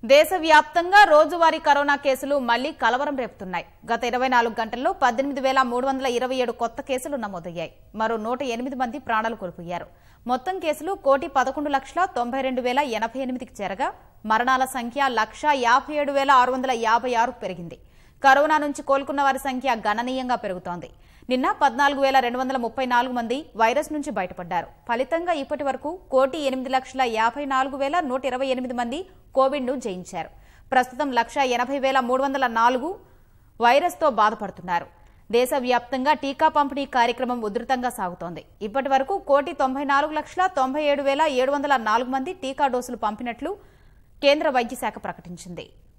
దేశవ్యాప్తంగా రోజువారీ కరోనా కేసులు మళ్లీ కలవరం రేపుతున్నాయి గత ఇరవై నాలుగు గంటల్లో పద్దెనిమిది వేల మూడు వందల ఇరవై ఏడు కొత్త కేసులు నమోదయ్యాయి మరో నూట ఎనిమిది మంది ప్రాణాలు కోల్పోయారు మొత్తం కేసులు కోటి పదకొండు లక్షల తొంభై రెండు వేల ఎనభై ఎనిమిదికి చేరగా మరణాల సంఖ్య లక్ష యాభై ఏడు వేల ఆరు వందల యాభై ఆరు పెరిగింది కరోనా నుంచి కోలుకున్న వారి సంఖ్య గణనీయంగా పెరుగుతోంది నిన్న పద్నాలుగు వేల రెండు వందల ముప్పై నాలుగు మంది వైరస్ నుంచి బయటపడ్డారు ఫలితంగా ఇప్పటి వరకు కోటి ఎనిమిది లక్షల యాభై నాలుగు వేల నూట ఇరవై ఎనిమిది మంది కోవిడ్ ను జయించారు ప్రస్తుతం లక్ష ఎనభై వేల మూడు వందల నాలుగు వైరస్తో బాధపడుతున్నారు దేశవ్యాప్తంగా టీకా పంపిణీ కార్యక్రమం ఉధృతంగా సాగుతోంది ఇప్పటి వరకు కోటి తొంభై నాలుగు లక్షల తొంభై ఏడు వేల ఏడు వందల నాలుగు మంది టీకా డోసులు పంపినట్లు కేంద్ర వైద్య శాఖ ప్రకటించింది